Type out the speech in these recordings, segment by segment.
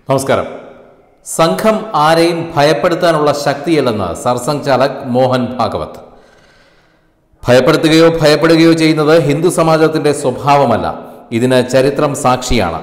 നമസ്കാരം സംഘം ആരെയും ഭയപ്പെടുത്താനുള്ള ശക്തിയല്ലെന്ന് സർസംഘ് ചാലക് മോഹൻ ഭാഗവത് ഭയപ്പെടുത്തുകയോ ഭയപ്പെടുകയോ ചെയ്യുന്നത് ഹിന്ദു സമാജത്തിന്റെ സ്വഭാവമല്ല ഇതിന് ചരിത്രം സാക്ഷിയാണ്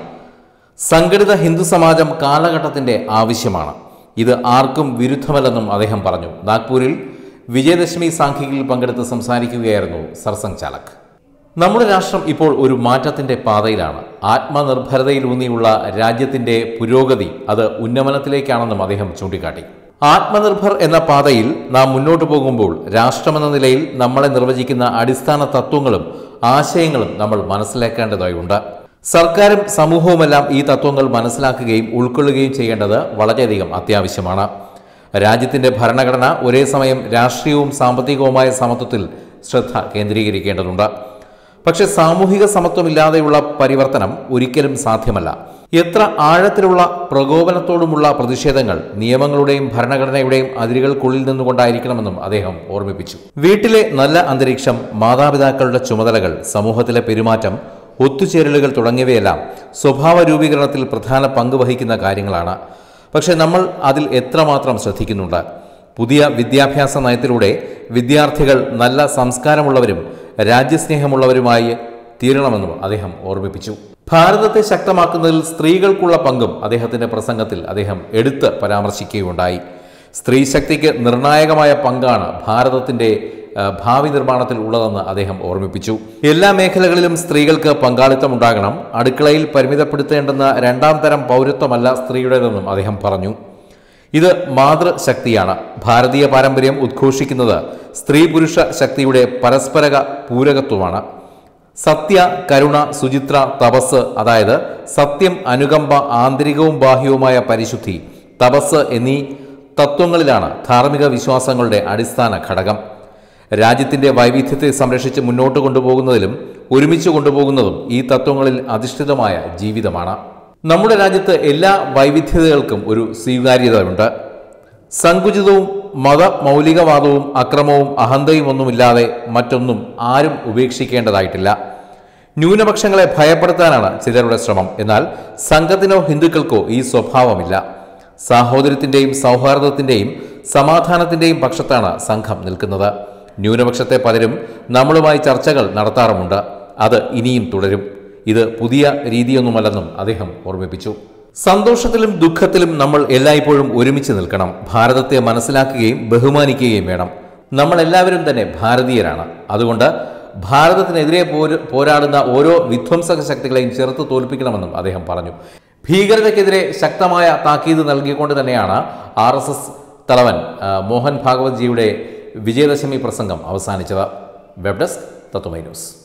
സംഘടിത ഹിന്ദു സമാജം കാലഘട്ടത്തിന്റെ ആവശ്യമാണ് ഇത് ആർക്കും വിരുദ്ധമല്ലെന്നും അദ്ദേഹം പറഞ്ഞു നാഗ്പൂരിൽ വിജയദശമി സാഖ്യികയിൽ പങ്കെടുത്ത് സംസാരിക്കുകയായിരുന്നു സർസംഘ് ചാലക് നമ്മുടെ രാഷ്ട്രം ഇപ്പോൾ ഒരു മാറ്റത്തിന്റെ പാതയിലാണ് ആത്മനിർഭരതയിലൂന്നിയുള്ള രാജ്യത്തിന്റെ പുരോഗതി അത് ഉന്നമനത്തിലേക്കാണെന്നും അദ്ദേഹം ചൂണ്ടിക്കാട്ടി ആത്മനിർഭർ എന്ന പാതയിൽ നാം മുന്നോട്ട് പോകുമ്പോൾ രാഷ്ട്രമെന്ന നിലയിൽ നമ്മളെ നിർവചിക്കുന്ന അടിസ്ഥാന തത്വങ്ങളും ആശയങ്ങളും നമ്മൾ മനസ്സിലാക്കേണ്ടതായുണ്ട് സർക്കാരും സമൂഹവുമെല്ലാം ഈ തത്വങ്ങൾ മനസ്സിലാക്കുകയും ഉൾക്കൊള്ളുകയും ചെയ്യേണ്ടത് വളരെയധികം അത്യാവശ്യമാണ് രാജ്യത്തിന്റെ ഭരണഘടന ഒരേ സമയം രാഷ്ട്രീയവും സാമ്പത്തികവുമായ സമത്വത്തിൽ ശ്രദ്ധ കേന്ദ്രീകരിക്കേണ്ടതുണ്ട് പക്ഷെ സാമൂഹിക സമത്വമില്ലാതെയുള്ള പരിവർത്തനം ഒരിക്കലും സാധ്യമല്ല എത്ര ആഴത്തിലുള്ള പ്രകോപനത്തോടുമുള്ള പ്രതിഷേധങ്ങൾ നിയമങ്ങളുടെയും ഭരണഘടനയുടെയും അതിരുകൾക്കുള്ളിൽ നിന്നുകൊണ്ടായിരിക്കണമെന്നും അദ്ദേഹം ഓർമ്മിപ്പിച്ചു വീട്ടിലെ നല്ല അന്തരീക്ഷം മാതാപിതാക്കളുടെ ചുമതലകൾ സമൂഹത്തിലെ പെരുമാറ്റം ഒത്തുചേരലുകൾ തുടങ്ങിയവയെല്ലാം സ്വഭാവ രൂപീകരണത്തിൽ പ്രധാന പങ്ക് വഹിക്കുന്ന കാര്യങ്ങളാണ് പക്ഷെ നമ്മൾ അതിൽ എത്രമാത്രം ശ്രദ്ധിക്കുന്നുണ്ട് പുതിയ വിദ്യാഭ്യാസ നയത്തിലൂടെ വിദ്യാർത്ഥികൾ നല്ല സംസ്കാരമുള്ളവരും രാജ്യസ്നേഹമുള്ളവരുമായി തീരണമെന്നും അദ്ദേഹം ഓർമ്മിപ്പിച്ചു ഭാരതത്തെ ശക്തമാക്കുന്നതിൽ സ്ത്രീകൾക്കുള്ള പങ്കും അദ്ദേഹത്തിന്റെ പ്രസംഗത്തിൽ അദ്ദേഹം എടുത്ത് പരാമർശിക്കുകയുണ്ടായി സ്ത്രീ ശക്തിക്ക് നിർണായകമായ പങ്കാണ് ഭാരതത്തിന്റെ ആ, ഭാവി നിർമ്മാണത്തിൽ ഉള്ളതെന്ന് അദ്ദേഹം ഓർമ്മിപ്പിച്ചു എല്ലാ മേഖലകളിലും സ്ത്രീകൾക്ക് പങ്കാളിത്തം ഉണ്ടാകണം അടുക്കളയിൽ പരിമിതപ്പെടുത്തേണ്ടുന്ന രണ്ടാം തരം പൗരത്വമല്ല സ്ത്രീയുടേതെന്നും അദ്ദേഹം പറഞ്ഞു ഇത് മാതൃശക്തിയാണ് ഭാരതീയ പാരമ്പര്യം ഉദ്ഘോഷിക്കുന്നത് സ്ത്രീ പുരുഷ ശക്തിയുടെ പരസ്പര പൂരകത്വമാണ് സത്യ കരുണ സുചിത്ര തപസ് അതായത് സത്യം അനുകമ്പ ആന്തരികവും ബാഹ്യവുമായ പരിശുദ്ധി തപസ് എന്നീ തത്വങ്ങളിലാണ് ധാർമ്മിക വിശ്വാസങ്ങളുടെ അടിസ്ഥാന ഘടകം രാജ്യത്തിന്റെ വൈവിധ്യത്തെ സംരക്ഷിച്ച് മുന്നോട്ട് കൊണ്ടുപോകുന്നതിലും ഒരുമിച്ച് കൊണ്ടുപോകുന്നതും ഈ തത്വങ്ങളിൽ അധിഷ്ഠിതമായ ജീവിതമാണ് നമ്മുടെ രാജ്യത്ത് എല്ലാ വൈവിധ്യതകൾക്കും ഒരു സ്വീകാര്യതയുണ്ട് സങ്കുചിതവും മത മൗലികവാദവും അക്രമവും അഹന്തയും ഒന്നുമില്ലാതെ മറ്റൊന്നും ആരും ഉപേക്ഷിക്കേണ്ടതായിട്ടില്ല ന്യൂനപക്ഷങ്ങളെ ഭയപ്പെടുത്താനാണ് ചിലരുടെ ശ്രമം എന്നാൽ സംഘത്തിനോ ഹിന്ദുക്കൾക്കോ ഈ സ്വഭാവമില്ല സാഹോദര്യത്തിന്റെയും സൗഹാർദ്ദത്തിന്റെയും സമാധാനത്തിന്റെയും പക്ഷത്താണ് സംഘം നിൽക്കുന്നത് ന്യൂനപക്ഷത്തെ പലരും നമ്മളുമായി ചർച്ചകൾ നടത്താറുമുണ്ട് അത് ഇനിയും തുടരും ഇത് പുതിയ രീതിയൊന്നുമല്ലെന്നും അദ്ദേഹം ഓർമ്മിപ്പിച്ചു സന്തോഷത്തിലും ദുഃഖത്തിലും നമ്മൾ എല്ലായ്പ്പോഴും ഒരുമിച്ച് നിൽക്കണം ഭാരതത്തെ മനസ്സിലാക്കുകയും ബഹുമാനിക്കുകയും വേണം നമ്മൾ എല്ലാവരും തന്നെ ഭാരതീയരാണ് അതുകൊണ്ട് ഭാരതത്തിനെതിരെ പോര് പോരാടുന്ന ഓരോ വിധ്വംസക ശക്തികളെയും ചെറുത്ത് തോൽപ്പിക്കണമെന്നും അദ്ദേഹം പറഞ്ഞു ഭീകരതയ്ക്കെതിരെ ശക്തമായ താക്കീത് നൽകിക്കൊണ്ട് തന്നെയാണ് ആർ എസ് എസ് തലവൻ ആ, മോഹൻ ഭാഗവത് ജിയുടെ വിജയദശമി പ്രസംഗം അവസാനിച്ചത് വെബ് ഡെസ്ക് തത്വമൈ ന്യൂസ്